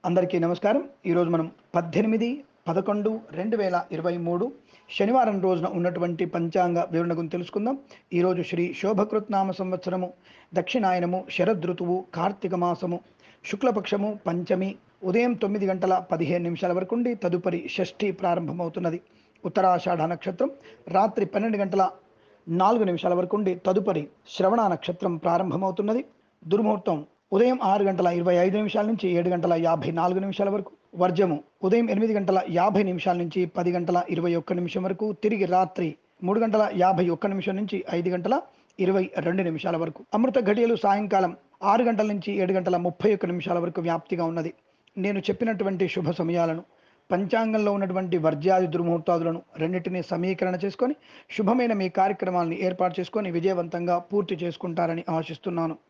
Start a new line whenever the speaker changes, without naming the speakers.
అందరికీ నమస్కారం ఈరోజు మనం పద్దెనిమిది పదకొండు రెండు వేల ఇరవై మూడు శనివారం రోజున ఉన్నటువంటి పంచాంగ వివరణ గురించి తెలుసుకుందాం ఈరోజు శ్రీ శోభకృత్నామ సంవత్సరము దక్షిణాయనము శరదృతువు కార్తీక మాసము శుక్లపక్షము పంచమి ఉదయం తొమ్మిది గంటల పదిహేను నిమిషాల వరకు ఉండి తదుపరి షష్ఠి ప్రారంభమవుతున్నది ఉత్తరాషాఢ నక్షత్రం రాత్రి పన్నెండు గంటల నాలుగు నిమిషాల వరకు ఉండి తదుపరి శ్రవణ నక్షత్రం ప్రారంభమవుతున్నది దుర్ముహూర్తం ఉదయం ఆరు గంటల ఇరవై ఐదు నిమిషాల నుంచి ఏడు గంటల యాభై నాలుగు నిమిషాల వరకు వర్జము ఉదయం ఎనిమిది గంటల యాభై నిమిషాల నుంచి పది గంటల ఇరవై ఒక్క నిమిషం వరకు తిరిగి రాత్రి మూడు గంటల యాభై ఒక్క నిమిషం నుంచి ఐదు గంటల ఇరవై రెండు నిమిషాల వరకు అమృత ఘడియలు సాయంకాలం ఆరు గంటల నుంచి ఏడు గంటల ముప్పై ఒక్క నిమిషాల వరకు వ్యాప్తిగా ఉన్నది నేను చెప్పినటువంటి శుభ సమయాలను పంచాంగంలో ఉన్నటువంటి వర్జ్యాది దుర్ముహూర్తాదులను రెండింటినీ సమీకరణ చేసుకొని శుభమైన మీ కార్యక్రమాలను ఏర్పాటు చేసుకొని విజయవంతంగా పూర్తి చేసుకుంటారని ఆశిస్తున్నాను